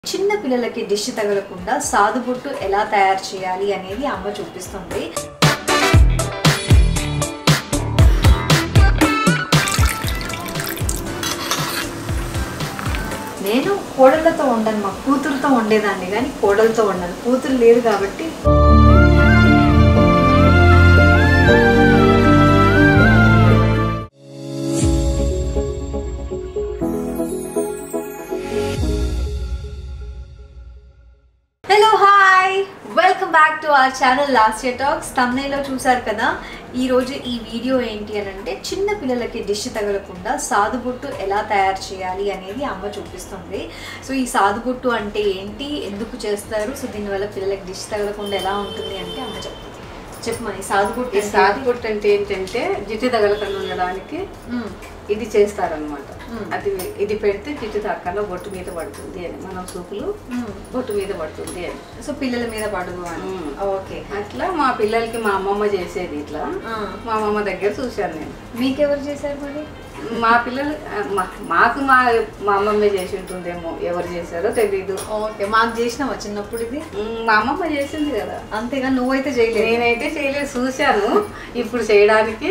చిన్న పిల్లలకి దిష్టి తగలకుండా సాదుబొట్టు ఎలా తయారు చేయాలి అనేది అమ్మ చూపిస్తుంది నేను కోడళ్ళతో ఉండను మా కూతురుతో ఉండేదాన్ని కానీ కోడలతో ఉండను కూతురు లేదు కాబట్టి hello hi welcome back to our channel last year talks తమ్నేలో చూసారు కదా ఈ రోజు ఈ వీడియో ఏంటి అని అంటే చిన్న పిల్లలకి దిష్టి తగలకుండా సాదుబొట్టు ఎలా తయారు చేయాలి అనేది అమ్మ చూపిస్తుంది సో ఈ సాదుబొట్టు అంటే ఏంటి ఎందుకు చేస్తారు సో దీనివల్ల పిల్లలకి దిష్టి తగలకుండా ఎలా ఉంటుంది అంటే అమ్మ చెప్తుంది చెప్పు మరి సాదుబొట్టు ఈ సాతిపుట్టు అంటే ఏంటంటే జిట్టు తగలకుండా ఉండడానికి ఇది చేస్తారనమాట మ్మ్. అది ఇది పెడితే జిట్టు తగ్గకుండా బొట్టు మీద పడుతుంది అని మనం సూపులు బొట్టు మీద పడుతుంది అని సో పిల్లల మీద పడదు అని మ్మ్. ఓకే అట్లా మా పిల్లలకి మా అమ్మమ్మ చేసేది ఇట్లా మా అమ్మమ్మ దగ్గర చూశాను నేను మీకెవరు చేశారు మరి మా పిల్లలు ఆ, మా- మాకు మా మా అమ్మమ్మ చేసి ఉంటుందేమో ఎవరు చేశారో తెలీదు ఓకే మాకు చేసినావా చిన్నప్పుడు ఇది మ్మ్, మా అమ్మమ్మ చేసింది కదా అంతేగా నువ్వైతే చేయలేదు నేనైతే చేయలేదు చూశాను ఇప్పుడు చేయడానికి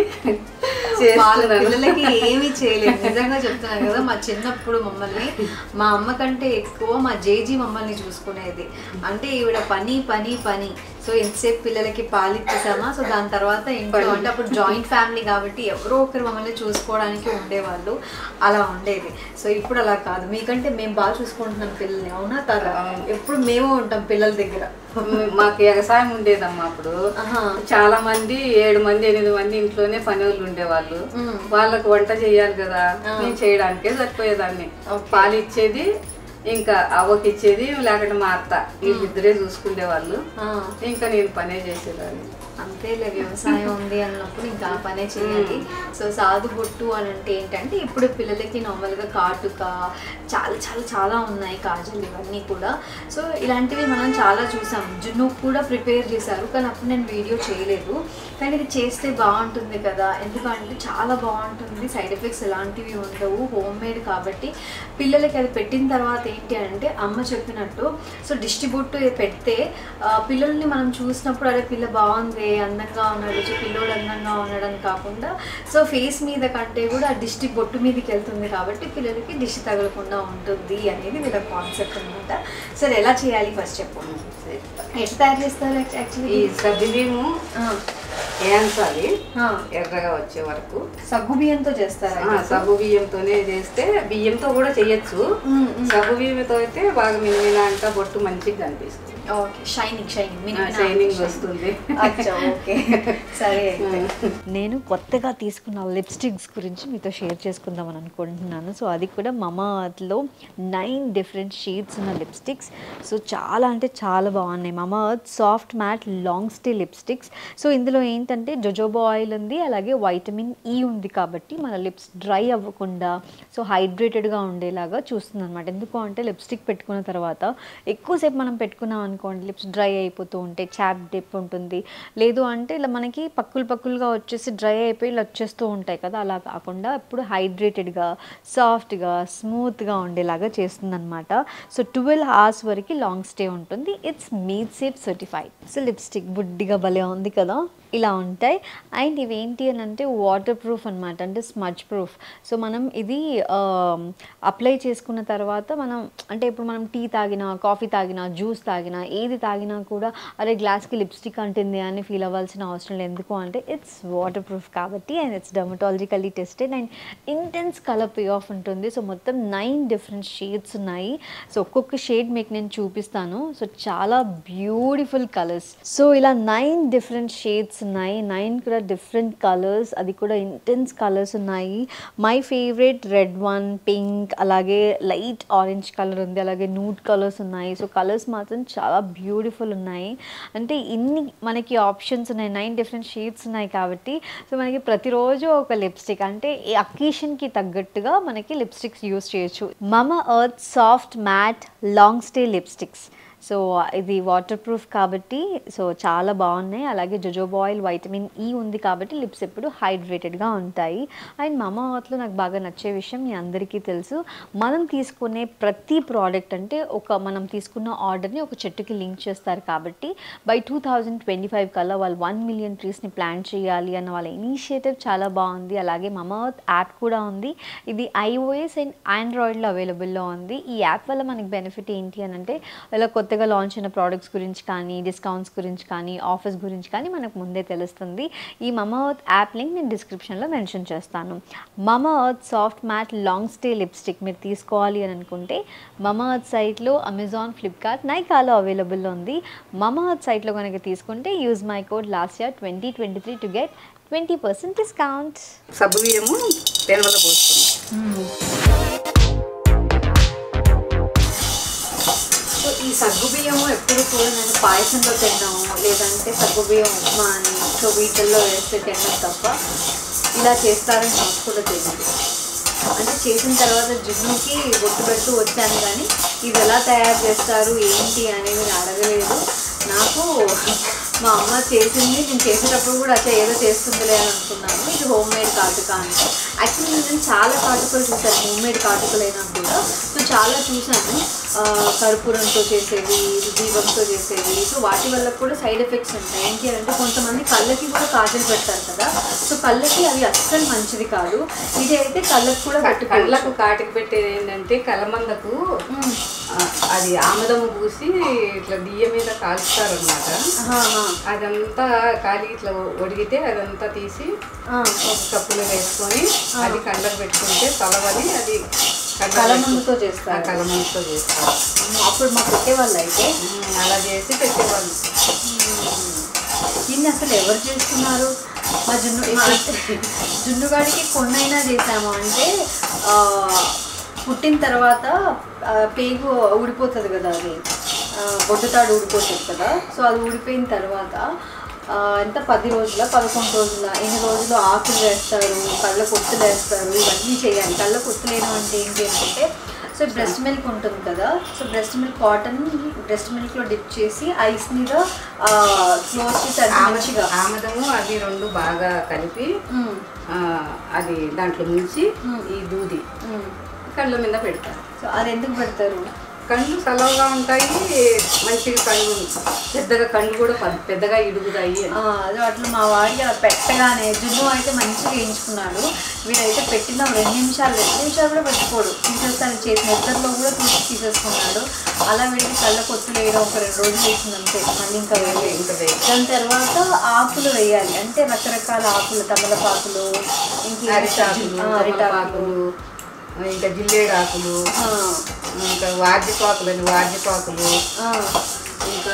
వాళ్ళ చేస్తున్నాను పిల్లలకి ఏమీ చేయలేదు నిజంగా చెప్తున్నాను కదా మా చిన్నప్పుడు మమ్మల్ని మా అమ్మ కంటే ఎక్కువ మా జేజీ మమ్మల్ని చూసుకునేది అంటే ఈవిడ పని పని పని సో ఎంతసేపు పిల్లలకి పాలు ఇచ్చేసామా సో దాని తర్వాత ఇంట్లో అంటే అప్పుడు జాయింట్ ఫ్యామిలీ కాబట్టి ఎవరో ఒకరు మమ్మల్ని చూసుకోవడానికి ఉండేవాళ్ళు అలా ఉండేది సో ఇప్పుడు అలా కాదు మీకంటే మేము బాగా చూసుకుంటున్నాం పిల్లల్ని అవునా కదా ఎప్పుడు మేము ఉంటాం పిల్లల దగ్గర మాకు వ్యవసాయం ఉండేదమ్మా అప్పుడు ఆహా. చాలా మంది ఏడు మంది ఎనిమిది మంది ఇంట్లోనే పని వాళ్ళు ఉండేవాళ్ళు మ్మ్. వాళ్ళకు వంట చేయాలి కదా నేను చేయడానికే సరిపోయేదాన్ని పాలు ఇచ్చేది ఇంకా అవ్వకి ఇచ్చేది లేకుంటే మా అత్త వీళ్ళిద్దరే చూసుకునే వాళ్ళు ఆ. ఇంకా నేను పనే చేసేదాన్ని అంతేలే వ్యవసాయం ఉంది అన్నప్పుడు ఇంకా ఆ పనే చేయాలి సో సాధు బొట్టు అని అంటే ఏంటంటే ఇప్పుడు పిల్లలకి నార్మల్గా కాటుక చాలా చాలా చాలా ఉన్నాయి కాజల్ ఇవన్నీ కూడా సో ఇలాంటివి మనం చాలా చూసాం జున్ను కూడా ప్రిపేర్ చేశారు కానీ అప్పుడు నేను వీడియో చేయలేదు కానీ ఇది చేస్తే బాగుంటుంది కదా ఎందుకంటే చాలా బాగుంటుంది సైడ్ ఎఫెక్ట్స్ ఎలాంటివి ఉండవు హోమ్ మేడ్ కాబట్టి పిల్లలకి అది పెట్టిన తర్వాత ఏంటి అంటే అమ్మ చెప్పినట్టు సో డిస్ట్రిబ్యూట్ పెడితే ఆ, పిల్లల్ని మనం చూసినప్పుడు అరే పిల్ల బాగుంది అందంగా ఉన్నాడు సో పిల్లోడు అందంగా ఉన్నాడని కాకుండా సో ఫేస్ మీద కంటే కూడా ఆ దిష్టి బొట్టు మీదకి వెళ్తుంది కాబట్టి పిల్లలకి దిష్టి తగలకుండా ఉంటుంది అనేది వీళ్ళ కాన్సెప్ట్ అనమాట సరే ఎలా చేయాలి ఫస్ట్ చెప్పు ఎట్లా తయారు చేస్తారు ఈ యాక్చువల్లీ సబ్బిబియ్యము వేయించాలి ఎర్రగా వచ్చే వరకు సగ్గు బియ్యంతో చేస్తారా ఆ, సగ్గు బియ్యంతోనే చేస్తే బియ్యంతో కూడా చేయొచ్చు సగ్గు బియ్యంతో అయితే బాగా మినిమిన అంతా బొట్టు మంచిగా కనిపిస్తుంది ఓకే షైనింగ్ షైనింగ్ షైనింగ్ వస్తుంది అచ్చా ఓకే సరే అయితే నేను కొత్తగా తీసుకున్న లిప్స్టిక్స్ గురించి మీతో షేర్ చేసుకుందామని అనుకుంటున్నాను సో అది కూడా మమాలో నైన్ డిఫరెంట్ షేడ్స్ ఉన్న లిప్స్టిక్స్ సో చాలా అంటే చాలా బాగున్నాయి మమా soft matte long stay lipsticks so ఇందులో ఏంటంటే జొజోబా ఆయిల్ ఉంది అలాగే వైటమిన్ ఈ ఉంది కాబట్టి మన లిప్స్ డ్రై అవ్వకుండా సో హైడ్రేటెడ్గా ఉండేలాగా చూస్తుంది అనమాట ఎందుకు అంటే లిప్స్టిక్ పెట్టుకున్న తర్వాత ఎక్కువసేపు మనం పెట్టుకున్నాం అనుకోండి లిప్స్ డ్రై అయిపోతూ ఉంటే చాప్ డిప్ ఉంటుంది లేదు అంటే ఇలా మనకి పక్కులు పక్కులుగా వచ్చేసి డ్రై అయిపోయి ఇలా వచ్చేస్తూ ఉంటాయి కదా అలా కాకుండా ఇప్పుడు హైడ్రేటెడ్గా సాఫ్ట్గా స్మూత్గా ఉండేలాగా చేస్తుంది అనమాట సో ట్వెల్వ్ అవర్స్ వరకు లాంగ్ స్టే ఉంటుంది it's meat safe certified so lipstick బుడ్డిగా భలే ఉంది కదా ఇలా ఉంటాయి అండ్ ఇవి ఏంటి అని అంటే వాటర్ ప్రూఫ్ అనమాట అంటే స్మచ్ ప్రూఫ్ సో మనం ఇది అప్లై చేసుకున్న తర్వాత మనం అంటే ఇప్పుడు మనం టీ తాగినా కాఫీ తాగినా జ్యూస్ తాగినా ఏది తాగినా కూడా అరే గ్లాస్కి లిప్స్టిక్ అంటుంది అని ఫీల్ అవ్వాల్సిన అవసరం లేదు ఎందుకు అంటే ఇట్స్ వాటర్ ప్రూఫ్ కాబట్టి and it's dermatologically tested and intense colour payoff ఉంటుంది సో మొత్తం నైన్ డిఫరెంట్ షేడ్స్ ఉన్నాయి సో ఒక్కొక్క షేడ్ మీకు నేను చూపిస్తాను సో చాలా బ్యూటిఫుల్ కలర్స్ సో ఇలా నైన్ డిఫరెంట్ షేడ్స్ ఉన్నాయి నైన్ కూడా డిఫరెంట్ కలర్స్ అది కూడా ఇంటెన్స్ కలర్స్ ఉన్నాయి my favourite red one pink అలాగే లైట్ ఆరెంజ్ కలర్ ఉంది అలాగే నూట్ కలర్స్ ఉన్నాయి సో కలర్స్ మాత్రం చాలా బ్యూటిఫుల్ ఉన్నాయి అంటే ఇన్ని మనకి ఆప్షన్స్ ఉన్నాయి నైన్ డిఫరెంట్ షేడ్స్ ఉన్నాయి కాబట్టి సో మనకి ప్రతిరోజు ఒక లిప్స్టిక్ అంటే ఈ అకేషన్కి తగ్గట్టుగా మనకి లిప్స్టిక్స్ యూస్ చేయొచ్చు Mamaearth soft matte long stay lipsticks so ఇది వాటర్ ప్రూఫ్ కాబట్టి సో చాలా బాగున్నాయి అలాగే జొజోబాయిల్ వైటమిన్ ఈ ఉంది కాబట్టి లిప్స్ ఎప్పుడు హైడ్రేటెడ్గా ఉంటాయి అండ్ మామా అర్త్లో నాకు బాగా నచ్చే విషయం మీ అందరికీ తెలుసు మనం తీసుకునే ప్రతి ప్రోడక్ట్ అంటే ఒక మనం తీసుకున్న ఆర్డర్ని ఒక చెట్టుకి లింక్ చేస్తారు కాబట్టి by two thousand twenty five కల్లా వాళ్ళు వన్ మిలియన్ ట్రీస్ని ప్లాన్ చేయాలి అన్న వాళ్ళ ఇనిషియేటివ్ చాలా బాగుంది అలాగే మమా అర్త్ యాప్ కూడా ఉంది ఇది ఐఓఎస్ అండ్ ఆండ్రాయిడ్లో అవైలబుల్లో ఉంది ఈ యాప్ వల్ల మనకి బెనిఫిట్ ఏంటి అని అంటే ఇలా కొత్తగా లాంచ్ అయిన ప్రోడక్ట్స్ గురించి కానీ డిస్కౌంట్స్ గురించి కానీ ఆఫర్స్ గురించి కానీ మనకు ముందే తెలుస్తుంది ఈ మమా అర్త్ యాప్ లింక్ నేను డిస్క్రిప్షన్లో మెన్షన్ చేస్తాను Mamaearth soft matte long stay lipstick మీరు తీసుకోవాలి అని అనుకుంటే మమా అర్త్ సైట్లో అమెజాన్ ఫ్లిప్కార్ట్ నైకాలో అవైలబుల్లో ఉంది మమా అర్త్ సైట్లో కనుక తీసుకుంటే use my code last year twenty twenty three to get twenty percent discount సబ్బు బియ్యము పెనవల పోసుకున్నాం సో ఈ సగ్గు బియ్యము ఎప్పుడు కూడా నేను పాయసంలో తిన్నాము లేదంటే సగ్గు బియ్యం ఉప్మా అని సో వీటిల్లో వేస్తే తినడం తప్ప ఇలా చేస్తారని నాకు కూడా తెలియదు అంటే చేసిన తర్వాత జున్నుకి బొట్టు పెడుతూ వచ్చాను కానీ ఇది ఎలా తయారు చేస్తారు ఏంటి అనేది నేను అడగలేదు నాకు మా అమ్మ చేసింది నేను చేసేటప్పుడు కూడా అచ్చా ఏదో చేస్తుందిలే అని అనుకున్నాను ఇది హోమ్ మేడ్ కాటుక అని యాక్చువల్లీ నేను చాలా కాటుకలు చూసాను హోమ్ మేడ్ కాటుకలు అయినా కూడా సో చాలా చూశాను ఆ, కర్పూరంతో చేసేవి దీపంతో చేసేవి సో వాటి వల్ల కూడా సైడ్ ఎఫెక్ట్స్ ఉంటాయి ఏంటి అంటే కొంతమంది కళ్ళకి కూడా కాజల్ పెడతారు కదా సో కళ్ళకి అవి అస్సలు మంచిది కాదు ఇది అయితే కళ్ళకి కూడా పెట్టుకోవచ్చు కళ్ళకు కాటికి పెట్టేది ఏంటంటే కలమందకు మ్మ్. ఆ, అది ఆముదము పూసి ఇట్లా బియ్య మీద కాల్చుతారు అనమాట ఆహా, అదంతా కాలి ఇట్లా ఒడిగితే అదంతా తీసి ఆ. ఒక కప్పులో వేసుకొని అది కళ్ళకు పెట్టుకుంటే తలవది అది కళ్ళకు కలమందుతో పెట్టు- చేస్తారు. ఆ, కలమందుతో చేస్తారు అమ్మో, అప్పుడు మా పెట్టేవాళ్ళు అయితే మ్మ్, అలా చేసి పెట్టేవాళ్ళు దీన్ని అసలు ఎవరు చేస్తున్నారు మా జున్ను మా జున్నుగాడికి కొన్నైనా చేసాము అంటే ఆ, పుట్టిన తర్వాత ఆ, పేగు ఊడిపోతుంది కదా అది ఆ, బొడ్డుతాడు ఊడిపోతుంది కదా సో అది ఊడిపోయిన తర్వాత ఆ, ఎంత పది రోజుల పదకొండు రోజుల ఎన్ని రోజులు ఆకులు వేస్తారు కళ్ళ కొత్తులు వేస్తారు ఇవన్నీ చేయాలి కళ్ళ కొత్తులు వేయడం అంటే ఏంటి అంటే సో బ్రెస్ట్ మిల్క్ ఉంటుంది కదా so breast milk cotton breast మిల్క్లో డిప్ చేసి ఐస్ మీద క్లోజ్ చేసి అది మంచిగా ఆమదము అవి రెండు బాగా కలిపి మ్మ్. ఆ, అది దాంట్లో ముంచి మ్మ్. ఈ దూది మ్మ్. కళ్ళ మీద పెడతారు సో అది ఎందుకు పెడతారు కళ్ళు సలవగా ఉంటాయి మంచిగా కళ్ళు పెద్దగా కళ్ళు కూడా పెద్ద- పెద్దగా ఇడుగుతాయి అని. ఆ, అదే అట్లా మా వాడికి అలా పెట్టగానే జున్ను అయితే మంచిగా వేయించుకున్నాడు వీడైతే పెట్టిన రెండు నిమిషాలు రెండు నిమిషాలు కూడా పెట్టుకోడు తీసేస్తాను చేసి నిద్రలో కూడా తీసి తీసేసుకున్నాడు అలా వీడికి కళ్ళ కొత్తులు వేయడం ఒక రెండు రోజులు వేసింది అంతే మళ్ళీ ఇంకా వేయలేదు ఇంకా వేయి. దాని తర్వాత ఆకులు వేయాలి అంటే రకరకాల ఆకులు తమలపాకులు ఇంకేం అరిటాకులు ఆ, అరిటాకులు తమలపాకులు ఇంకా జిల్లేడాకులు ఆ, ఇంకా వాద్యపాకులు అని వాద్యపాకులు ఆ, ఇంకా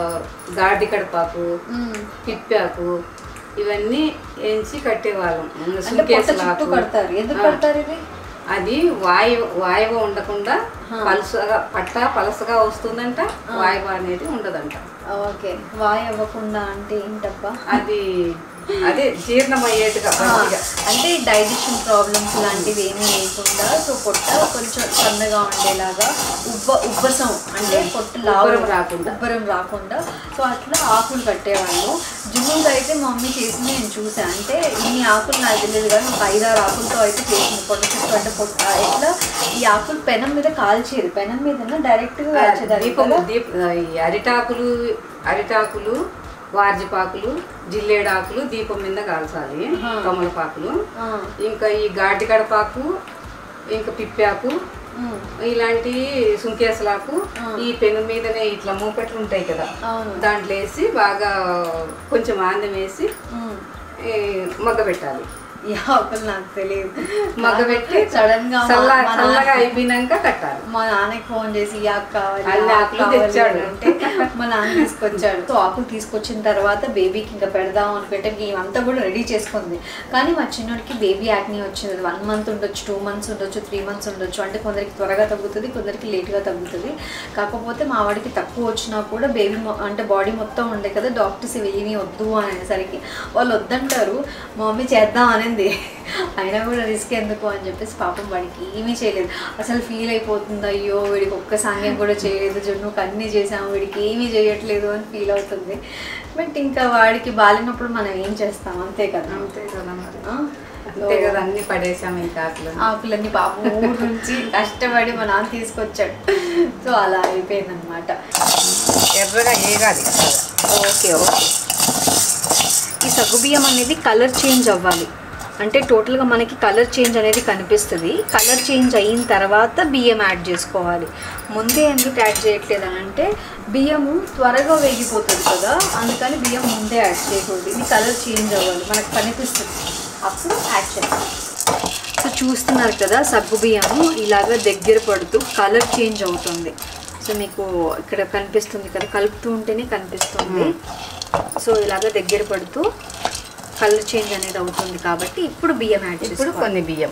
గాడి కడపాకు ఉమ్. పిప్పాకు ఇవన్నీ వేయించి కట్టేవాళ్ళం అంటే పొట్ట సుంకేసలాకు. చుట్టూ కడతారు ఎందుకు ఆ. కడతారు ఇది అది వాయువు వాయువు ఉండకుండా పలుసగా పట్ట పలసగా వస్తుందంట వాయువు అనేది ఉండదంట ఓకే వాయు అవ్వకుండా అంటే ఏంటబ్బా అది అదే జీర్ణమయ్యేట్టుగా ఆ, మంచిగా అంటే డైజెషన్ ప్రాబ్లమ్స్ లాంటివి ఏమీ లేకుండా సో పొట్ట కొంచెం సన్నగా ఉండేలాగా ఉబ్బ ఉబ్బసం అంటే పొట్ట లావు ఉబ్బరం రాకుండా. ఉబ్బరం రాకుండా సో అట్లా ఆకులు కట్టేవాళ్ళు జున్నుకి అయితే మా మమ్మీ చేసింది నేను చూసాను అంటే ఇన్ని ఆకులు నాకు తెలియదు కానీ ఒక ఐదారు ఆకులతో అయితే చేసింది పొట్ట చుట్టూ అంటే పొట్ట ఎట్లా ఈ ఆకులు పెనం మీద కాల్చేది పెనం మీద డైరెక్ట్గా కాల్చేది దీపము దీప ఈ అరిటాకులు అరిటాకులు వార్జిపాకులు జిల్లేడాకులు దీపం మీద కాల్చాలి కమలపాకులు ఇంకా ఈ గాటి కడపాకు ఇంకా పిప్పాకు ఇలాంటి సుంకేసలాకు ఈ పెను మీదనే ఇట్లా మూపెట్లు ఉంటాయి కదా అవును దాంట్లో వేసి బాగా కొంచెం ఆందం వేసి ఉమ్. ఈ మగ్గ పెట్టాలి ఈ ఆకులు నాకు తెలియదు మగ్గ పెట్టి సడన్ గా మా- చల్ల మా చల్లగా అయిపోయినాక కట్టాలి మా నాన్నకి ఫోన్ చేసి ఈ ఆకు కావాలి అన్ని ఆ ఆకు ఆకులు కావాలి తెచ్చాడు. అంటే మా నాన్న తీసుకొచ్చాడు సో ఆకులు తీసుకొచ్చిన తర్వాత బేబీకి ఇంకా పెడదాం అనుకుంటే ఇవంతా కూడా రెడీ చేసుకుంది కానీ మా చిన్నోడికి బేబీ యాక్ని వచ్చింది వన్ మంత్ ఉండొచ్చు టూ మంత్స్ ఉండొచ్చు త్రీ మంత్స్ ఉండొచ్చు అంటే కొందరికి త్వరగా తగ్గుతుంది కొందరికి లేట్గా తగ్గుతుంది కాకపోతే మా వాడికి తక్కువ వచ్చినా కూడా బేబీ అంటే బాడీ మొత్తం ఉండే కదా డాక్టర్స్ ఇవి ఏమీ వద్దు అని అనేసరికి వాళ్ళు వద్దంటారు మా మమ్మీ చేద్దాం అనేది అయింది అయినా కూడా రిస్క్ ఎందుకు అని చెప్పేసి పాపం వాడికి ఏమీ చేయలేదు అసలు ఫీల్ అయిపోతుంది అయ్యో వీడికి ఒక్క సాంగ్యం కూడా చేయలేదు జున్నుకు అన్నీ చేసాము వీడికి ఏమీ చేయట్లేదు అని ఫీల్ అవుతుంది బట్ ఇంకా వాడికి బాలినప్పుడు మనం ఏం చేస్తాం అంతే కదా అంతే కదా మరి ఆ? అంతే కదా అన్ని పడేసాం ఇంకా అట్లా ఆకులన్నీ పాపం ఊరు నుంచి కష్టపడి మా నాన్న తీసుకొచ్చాడు సో అలా అయిపోయింది అనమాట ఎర్రగా ఏగాలి ఓకే ఓకే ఈ సగ్గుబియ్యం అనేది కలర్ చేంజ్ అవ్వాలి అంటే టోటల్గా మనకి కలర్ చేంజ్ అనేది కనిపిస్తుంది కలర్ చేంజ్ అయిన తర్వాత బియ్యం యాడ్ చేసుకోవాలి ముందే ఎందుకు యాడ్ చేయట్లేదు అని అంటే బియ్యము త్వరగా వేగిపోతుంది కదా అందుకని బియ్యం ముందే యాడ్ చేయకూడదు ఇది కలర్ చేంజ్ అవ్వాలి మనకు కనిపిస్తుంది అప్పుడు యాడ్ చేస్తాం సో చూస్తున్నారు కదా సగ్గు బియ్యము ఇలాగ దగ్గర పడుతూ కలర్ చేంజ్ అవుతుంది సో మీకు ఇక్కడ కనిపిస్తుంది కదా కలుపుతూ ఉంటేనే కనిపిస్తుంది సో ఇలాగ దగ్గర పడుతూ కలర్ చేంజ్ అనేది అవుతుంది కాబట్టి ఇప్పుడు బియ్యం యాడ్ ఇప్పుడు చేసుకోవాలి కొన్ని బియ్యం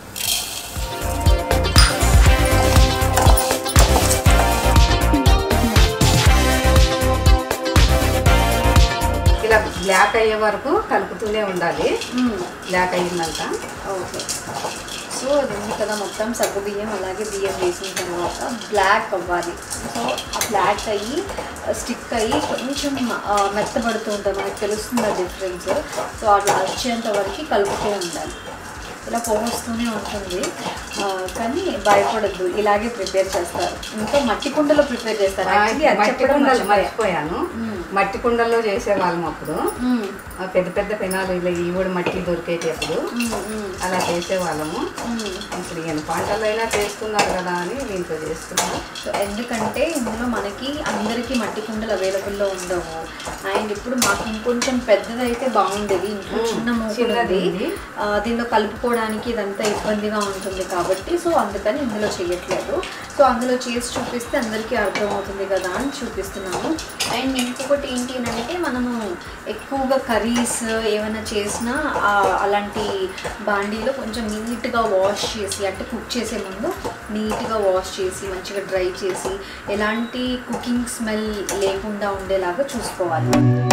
ఇలా బ్లాక్ అయ్యే వరకు కలుపుతూనే ఉండాలి మ్మ్. బ్లాక్ అయ్యిందంట ఓకే సో అది ఉంది కదా మొత్తం సగ్గు బియ్యం అలాగే బియ్యం వేసిన తర్వాత బ్లాక్ అవ్వాలి సో ఆ బ్లాక్ అయ్యి స్టిక్ అయ్యి కొంచెం ఆ, మెత్తబడుతూ ఉంటుంది మనకు తెలుస్తుంది ఆ డిఫరెన్స్ సో అట్లా వచ్చేంత వరకు కలుపుతూ ఉండాలి ఇలా పోగొస్తూనే ఉంటుంది ఆ, కానీ భయపడద్దు ఇలాగే ప్రిపేర్ చేస్తారు ఇంకా మట్టి కుండలో ప్రిపేర్ చేస్తారు యాక్చువల్లీ అది మట్టి చెప్పడం కుండలు మర్చిపోయా. మర్చిపోయాను మ్మ్. మట్టి కుండల్లో చేసేవాళ్ళం అప్పుడు మ్మ్. ఆ పెద్ద పెద్ద పెనాలు ఇలా ఈ కూడా మట్టి దొరికేటప్పుడు మ్మ్, మ్మ్, అలా చేసేవాళ్ళము మ్మ్. ఇప్పుడు ఈయన పంటలు అయినా చేస్తున్నారు కదా అని దీంట్లో చేస్తున్నాం సో ఎందుకంటే ఇందులో మనకి అందరికీ మట్టి కుండలు అవైలబుల్లో ఉండవు అండ్ ఇప్పుడు మాకు ఇంకొంచెం పెద్దదైతే బాగుండేది ఇంట్లో మ్మ్. చిన్న మూకుడు చిన్నది ఉంది ఉంది. ఆ, దీనిలో కలుపుకోవడానికి ఇదంతా ఇబ్బందిగా ఉంటుంది కాబట్టి సో అందుకని ఇందులో చేయట్లేదు సో అందులో చేసి చూపిస్తే అందరికీ అర్థమవుతుంది కదా అని చూపిస్తున్నాము అండ్ ఇంకొకటి ఏంటి అని అంటే మనము ఎక్కువగా కర్రీస్ ఏమైనా చేసినా ఆ, అలాంటి బాండీలో కొంచెం నీట్గా వాష్ చేసి అంటే కుక్ చేసే ముందు నీట్గా వాష్ చేసి మంచిగా డ్రై చేసి ఎలాంటి కుకింగ్ స్మెల్ లేకుండా ఉండేలాగా చూసుకోవాలి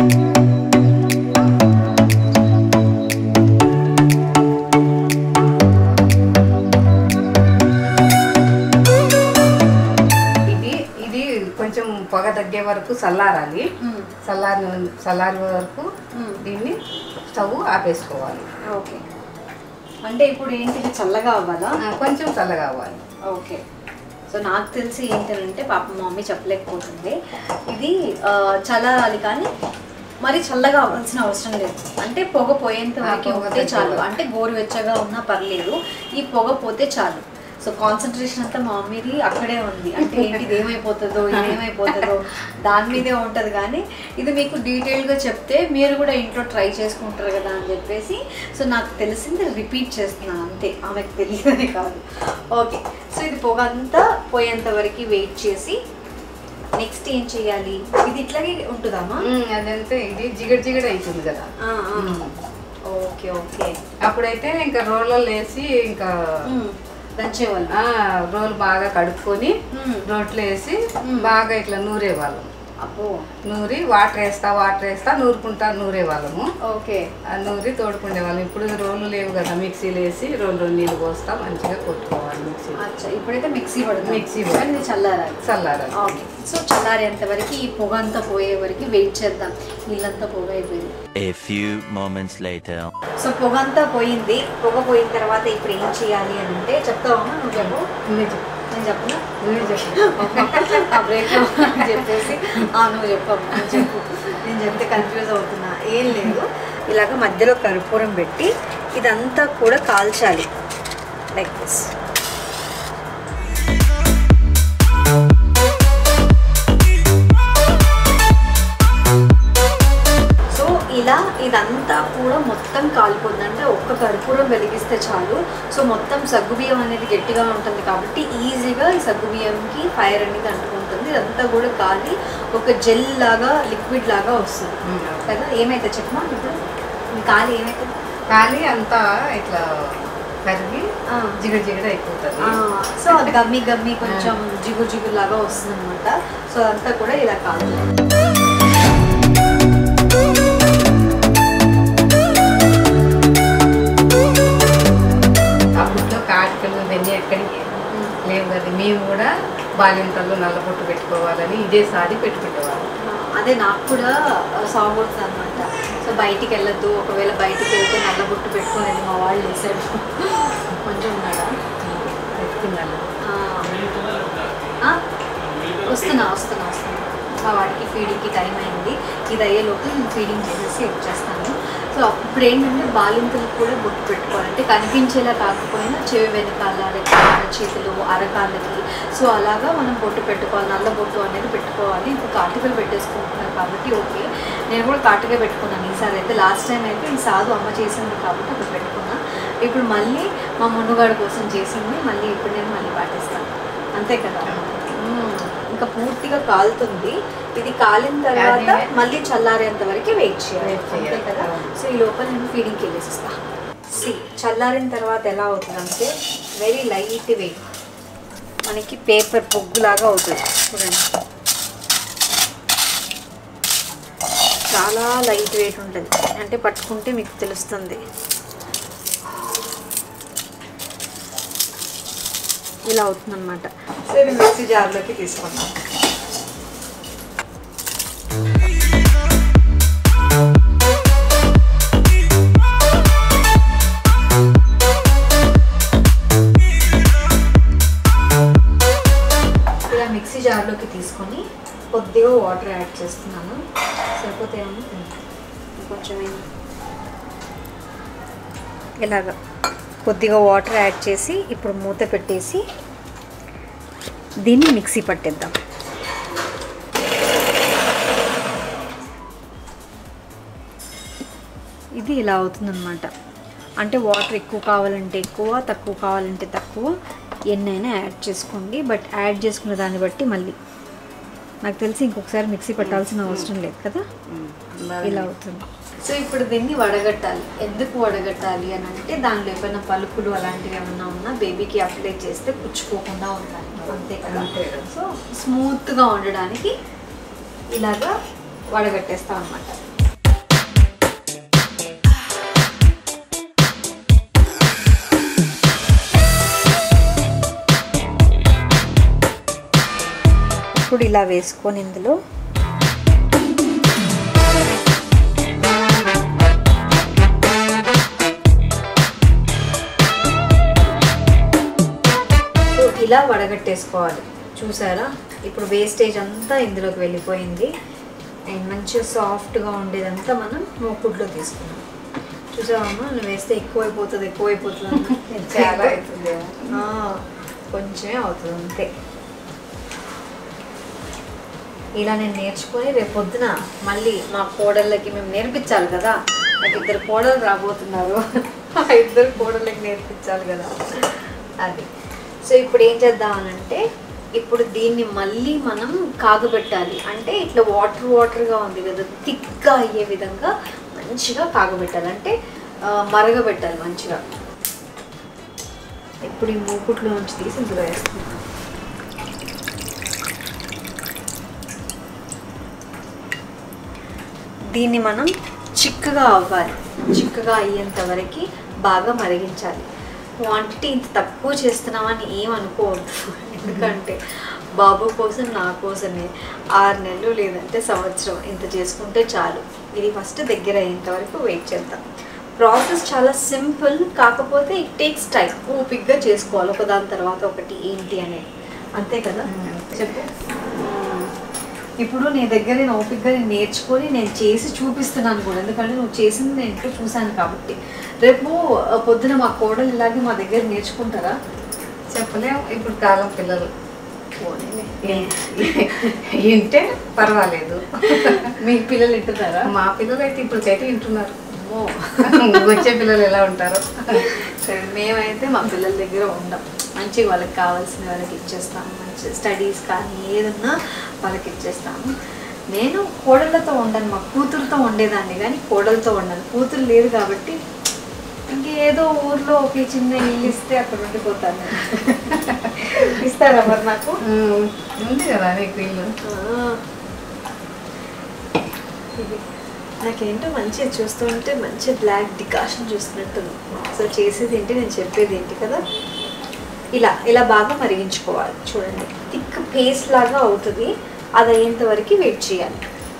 ఇది ఇది కొంచెం పొగ తగ్గే వరకు చల్లారాలి మ్మ్. చల్లారి చల్లారి వరకు మ్మ్. దీన్ని స్టవ్ ఆపేసుకోవాలి ఓకే అంటే ఇప్పుడు ఏంటి ఇది చల్లగా అవ్వాలా ఆ, కొంచెం చల్లగా అవ్వాలి ఓకే సో నాకు తెలిసి ఏంటంటే పాప మా మమ్మీ చెప్పలేకపోతుంది ఇది ఆ, చల్లారాలి కానీ మరి చల్లగా అవ్వాల్సిన అవసరం లేదు అంటే పొగ పోయేంత ఆ, వరకు పొగ ఉంటే చాలు తగ్గేవరకు. అంటే గోరువెచ్చగా ఉన్నా పర్లేదు ఈ పొగ పోతే చాలు సో కాన్సన్ట్రేషన్ అంతా మా మమ్మీది అక్కడే ఉంది అంటే ఏంటి ఇది ఏమైపోతుందో ఇది ఏమైపోతుందో దాని మీదే ఉంటుంది కానీ ఇది మీకు డీటెయిల్గా చెప్తే మీరు కూడా ఇంట్లో ట్రై చేసుకుంటారు కదా అని చెప్పేసి సో నాకు తెలిసింది రిపీట్ చేస్తున్నాను అంతే ఆమెకు తెలియదని కాదు ఓకే సో ఇది పొగ అంతా పోయేంత వరకు వెయిట్ చేసి నెక్స్ట్ ఏం చేయాలి ఇది ఇట్లాగే ఉంటుందమ్మా మ్మ్, అదంతే ఇది జిగట జిగట అవుతుంది కదా ఆ, ఆ. మ్మ్. ఓకే ఓకే అప్పుడైతే ఇంకా రోళ్ళలో వేసి ఇంకా మ్మ్. దంచేవాళ్ళు ఆ, రోలు బాగా కడుక్కొని మ్మ్. రోట్లో వేసి మ్మ్. బాగా ఇట్లా నూరేవాళ్ళం అబ్బో నూరి వాటర్ వేస్తా వాటర్ వేస్తా నూరుకుంటా నూరేవాళ్ళము ఓకే ఆ నూరి తోడుకునే వాళ్ళం ఇప్పుడు రోళ్ళు లేవు కదా మిక్సీలో వేసి రెండు రెండు నీళ్ళు పోస్తా మంచిగా కొట్టుకోవాలి మిక్సీ అచ్చా ఇప్పుడైతే మిక్సీ పడుతుంది మిక్సీ కానీ ఇది చల్లారాలి చల్లారాలి ఓకే సో చల్లారేంత వరకు ఈ పొగ అంతా పోయే వరకు వెయిట్ చేద్దాం నీళ్ళంతా పొగ అయిపోయింది A few moments later. So పొగ అంతా పోయింది పొగ పోయిన తర్వాత ఇప్పుడు ఏం చేయాలి అని అంటే చెప్తావా నువ్వు చెప్పు నువ్వే చెప్పు. నేను చెప్పనా నువ్వే చెప్పు. ఆ బ్రేక్ అని చెప్పేసి ఆ నువ్వు చెప్పమ్మా నువ్వు చెప్పు నేను చెప్తే కన్ఫ్యూజ్ అవుతున్నా ఏం లేదు ఇలాగ మధ్యలో కర్పూరం పెట్టి ఇదంతా కూడా కాల్చాలి లైక్ దిస్ సో ఇలా ఇదంతా కూడా మొత్తం కాలిపోతుంది అంటే ఒక్క కర్పూరం వెలిగిస్తే చాలు సో మొత్తం సగ్గుబియ్యం అనేది గట్టిగా ఉంటుంది కాబట్టి ఈజీగా ఈ సగ్గుబియ్యంకి ఫైర్ అనేది అంటుకుంటుంది ఇదంతా కూడా కాలి ఒక జెల్ లాగా లిక్విడ్ లాగా వస్తుంది మ్మ్. కదా ఏమైతే చెప్పమా ఇప్పుడు ఈ కాలి ఏమైతే కానీ అంతా ఇట్లా కరిగి జిగట జిగట అయిపోతుంది సో అది గమ్మి గమ్మి కొంచెం జిగురు జిగురు లాగా వస్తుంది అనమాట సో అదంతా కూడా ఇలా కాదు కాటుకలు ఇవన్నీ ఎక్కడికి లేవు కదా మేము కూడా బాలింతల్లో నల్లబొట్టు పెట్టుకోవాలని ఇదే సారి పెట్టుకునేవాళ్ళం అదే నాకు కూడా సాగుతుంది అనమాట సో బయటికి వెళ్ళొద్దు ఒకవేళ బయటికి వెళ్తే నల్లబొట్టు పెట్టుకోలేదు మా వాళ్ళు వేసాడు కొంచెం ఉన్నాడా పెట్టుకున్నాను ఆ, ఆ, వస్తున్నా వస్తున్నా వస్తున్నా మా వాడికి ఫీడింగ్కి టైం అయింది ఇది అయ్యేలోపు నేను ఫీడింగ్ చేసేసి వచ్చేస్తాను సో ఇప్పుడు ఏంటంటే బాలింతలకు కూడా బొట్టు పెట్టుకోవాలంటే కనిపించేలా కాకపోయినా చెవి వెనకాల రెక్కల చేతులు అరకాళ్ళకి సో అలాగా మనం బొట్టు పెట్టుకోవాలి నల్ల బొట్టు అనేది పెట్టుకోవాలి ఇప్పుడు కాటుకలు పెట్టేసుకుంటున్నారు కాబట్టి ఓకే నేను కూడా కాటుగా పెట్టుకున్నాను ఈసారి అయితే లాస్ట్ టైం అయితే ఈ సాధు అమ్మ చేసింది కాబట్టి అప్పుడు పెట్టుకున్నా ఇప్పుడు మళ్ళీ మా మున్నుగాడు కోసం చేసింది మళ్ళీ ఇప్పుడు నేను మళ్ళీ పాటిస్తాను అంతే కదా మ్మ్. ఇంకా పూర్తిగా కాలుతుంది ఇది కాలిన తర్వాత అదే. మళ్ళీ చల్లారేంత వరకు వెయిట్ చేయాలి Wait చేయాలి. అంతే కదా సో ఈ లోపల నేను ఫీడింగ్కి వెళ్ళేసిస్తా సి చల్లారిన తర్వాత ఎలా అవుతుందంటే వెరీ లైట్ వెయిట్ మనకి పేపర్ పొగ్గులాగా అవుతుంది చూడండి చాలా లైట్ వెయిట్ ఉంటుంది అంటే పట్టుకుంటే మీకు తెలుస్తుంది ఇలా అవుతుందన్నమాట సో ఇది మిక్సీ జార్లోకి తీసుకుంటాం ఇలా మిక్సీ జార్లోకి తీసుకొని కొద్దిగా వాటర్ యాడ్ చేస్తున్నాను సరిపోతాయేమో కొంచెం ఇలాగా కొద్దిగా వాటర్ యాడ్ చేసి ఇప్పుడు మూత పెట్టేసి దీన్ని మిక్సీ పట్టేద్దాం ఇది ఇలా అవుతుందన్నమాట అంటే వాటర్ ఎక్కువ కావాలంటే ఎక్కువ తక్కువ కావాలంటే తక్కువ ఎన్నైనా యాడ్ చేసుకోండి బట్ యాడ్ చేసుకున్న దాన్ని బట్టి మళ్ళీ నాకు తెలిసి ఇంకొకసారి మిక్సీ పట్టాల్సిన అవసరం లేదు కదా ఇలా అవుతుంది సో ఇప్పుడు దీన్ని వడగట్టాలి ఎందుకు వడగట్టాలి అని అంటే దానిలో ఏమైనా పలుకులు అలాంటివి ఏమైనా ఉన్నా బేబీకి అప్లై చేస్తే పుచ్చుకోకుండా ఉండాలి అంతే కదా అంతే కదా. సో స్మూత్గా ఉండడానికి ఇలాగా వడగట్టేస్తాం అనమాట ఇప్పుడు ఇలా వేసుకొని ఇందులో సో ఇలా వడగట్టేసుకోవాలి చూసారా ఇప్పుడు వేస్టేజ్ అంతా ఇందులోకి వెళ్ళిపోయింది అండ్ మంచిగా సాఫ్ట్గా ఉండేదంతా మనం మూకుడ్లో తీసుకున్నాం చూసావమ్మా నువ్వు వేస్తే ఎక్కువైపోతుంది ఎక్కువైపోతుంది అన్న. చాలా అవుతుందేమో ఆ, కొంచెమే అవుతుంది అంతే ఇలా నేను నేర్చుకొని రేపు పొద్దున మళ్ళీ మా కోడళ్ళకి మేము నేర్పించాలి కదా నాకు ఇద్దరు కోడలు రాబోతున్నారు ఆ ఇద్దరు కోడళ్ళకి నేర్పించాలి కదా అది సో ఇప్పుడు ఏం చేద్దామనంటే ఇప్పుడు దీన్ని మళ్ళీ మనం కాగబెట్టాలి అంటే ఇట్లా వాటర్ వాటర్గా ఉంది కదా థిక్గా అయ్యే విధంగా మంచిగా కాగబెట్టాలి అంటే ఆ, మరగబెట్టాలి మంచిగా ఇప్పుడు ఈ మూకుట్లో నుంచి తీసి ఇందులో వేస్తున్నాను దీన్ని మనం చిక్కగా అవ్వాలి చిక్కగా అయ్యేంత వరకు బాగా మరిగించాలి క్వాంటిటీ ఇంత తక్కువ చేస్తున్నామని ఏం అనుకోవద్దు ఎందుకంటే బాబు కోసం నా కోసమే ఆరు నెలలు లేదంటే సంవత్సరం ఇంత చేసుకుంటే చాలు ఇది ఫస్ట్ దగ్గర అయ్యేంత వరకు వెయిట్ చేద్దాం ప్రాసెస్ చాలా సింపుల్ కాకపోతే ఇట్ టేక్స్ టైం ఓపిక్గా చేసుకోవాలి ఒకదాని తర్వాత ఒకటి ఏంటి అనేది అంతే కదా అంతే. చెప్పు ఇప్పుడు నీ దగ్గర నేను ఓపిక్గా నేను నేర్చుకొని నేను చేసి చూపిస్తున్నాను కూడా ఎందుకంటే నువ్వు చేసింది నేను ఇంట్లో చూశాను కాబట్టి రేపు ఆ, పొద్దున మా కోడలు ఇలాగే మా దగ్గర నేర్చుకుంటారా చెప్పలేము ఇప్పుడు కాలం పిల్లలు పోనీలే. వింటే పర్వాలేదు మీ పిల్లలు వింటున్నారా మా పిల్లలు అయితే ఇప్పటికైతే వింటున్నారు అమ్మో. వచ్చే పిల్లలు ఎలా ఉంటారో సరే మేమైతే మా పిల్లల దగ్గర ఉండం మంచిగా వాళ్ళకి కావాల్సిన వాళ్ళకి ఇచ్చేస్తాము మంచి స్టడీస్ కానీ ఏదన్నా వాళ్ళకి ఇచ్చేస్తాము నేను కోడళ్ళతో ఉండను మా కూతురుతో ఉండేదాన్ని కానీ కోడలతో ఉండను కూతురు లేదు కాబట్టి ఇంకేదో ఊర్లో ఒక చిన్న ఇల్లు ఇస్తే అక్కడ ఉండిపోతాను నేను. ఇస్తారా మరి నాకు ఉమ్, ఉంది కదా నీకు ఇల్లు ఆ. ఇది నాకేంటో మంచిగా చూస్తుంటే మంచి బ్లాక్ డికాషన్ చూస్తున్నట్టుంది సో చేసేది ఏంటి నేను చెప్పేది ఏంటి కదా ఇలా ఇలా బాగా మరిగించుకోవాలి చూడండి థిక్ పేస్ట్ లాగా అవుతుంది అది అయ్యేంత వరకు వెయిట్ చేయాలి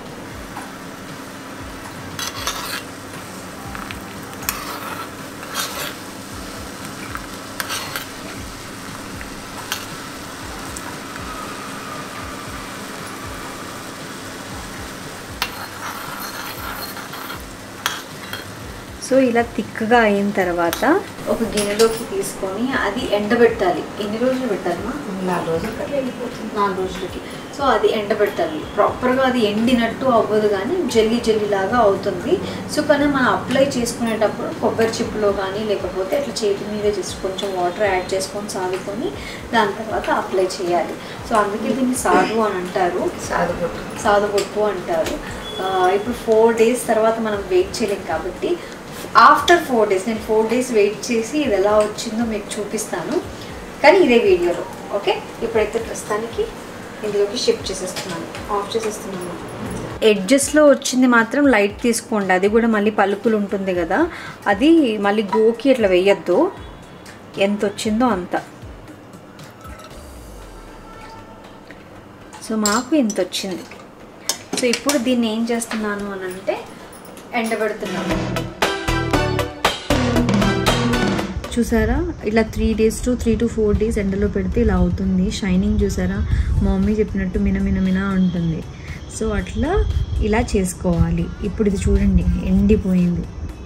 సో ఇలా థిక్గా అయిన తర్వాత ఒక గిన్నెలోకి తీసుకొని అది ఎండబెట్టాలి ఎన్ని రోజులు పెట్టాలమ్మా నాలుగు రోజులు కట్ల వెళ్ళిపోతుంది నాలుగు రోజులకి సో అది ఎండబెట్టాలి ప్రాపర్గా అది ఎండినట్టు అవ్వదు కానీ జల్లి జల్లి లాగా అవుతుంది సో కానీ మనం అప్లై చేసుకునేటప్పుడు కొబ్బరి చిప్పులో కానీ లేకపోతే అట్లా చేతి మీద జస్ట్ కొంచెం వాటర్ యాడ్ చేసుకొని సాదుకొని దాని తర్వాత అప్లై చేయాలి సో అందుకే దీన్ని సాగు అని అంటారు సాదుకుంటు సాదుబొట్టు అంటారు ఆ, ఇప్పుడు ఫోర్ డేస్ తర్వాత మనం వెయిట్ చేయలేం కాబట్టి ఆఫ్టర్ ఫోర్ డేస్ నేను ఫోర్ డేస్ వెయిట్ చేసి ఇది ఎలా వచ్చిందో మీకు చూపిస్తాను కానీ ఇదే వీడియోలో ఓకే ఇప్పుడైతే ప్రస్తుతానికి ఇందులోకి షిఫ్ట్ చేసేస్తున్నాను ఆఫ్ చేసేస్తున్నాను ఎడ్జెస్లో వచ్చింది మాత్రం లైట్ తీసుకోండి అది కూడా మళ్ళీ పలుకులు ఉంటుంది కదా అది మళ్ళీ గోకి అట్లా వేయద్దు ఎంత వచ్చిందో అంత సో మాకు ఇంత వచ్చింది సో ఇప్పుడు దీన్ని ఏం చేస్తున్నాను అని అంటే ఎండబెడుతున్నాను చూసారా ఇలా three days to three to four days ఎండలో పెడితే ఇలా అవుతుంది షైనింగ్ చూసారా మా మమ్మీ చెప్పినట్టు మిన మిన మిన ఉంటుంది సో అట్లా ఇలా చేసుకోవాలి ఇప్పుడు ఇది చూడండి ఎండిపోయింది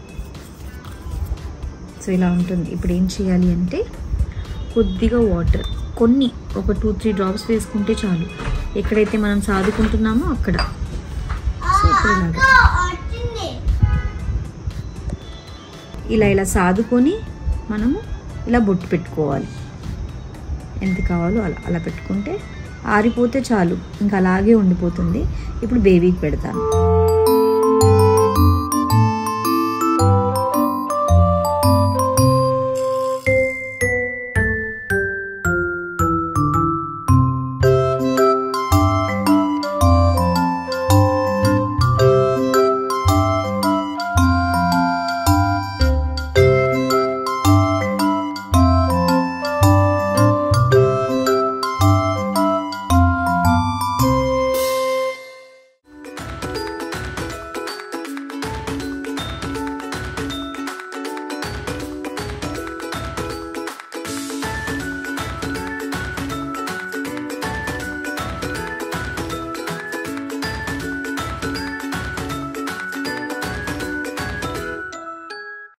సో ఇలా ఉంటుంది ఇప్పుడు ఏం చేయాలి అంటే కొద్దిగా వాటర్ కొన్ని ఒక టూ త్రీ డ్రాప్స్ వేసుకుంటే చాలు ఎక్కడైతే మనం సాదుకుంటున్నామో అక్కడ సో ఇప్పుడు ఇలాగా ఇలా ఇలా సాదుకొని మనము ఇలా బొట్టు పెట్టుకోవాలి ఎంత కావాలో అలా అలా పెట్టుకుంటే ఆరిపోతే చాలు ఇంకా అలాగే ఉండిపోతుంది ఇప్పుడు బేబీకి పెడతాను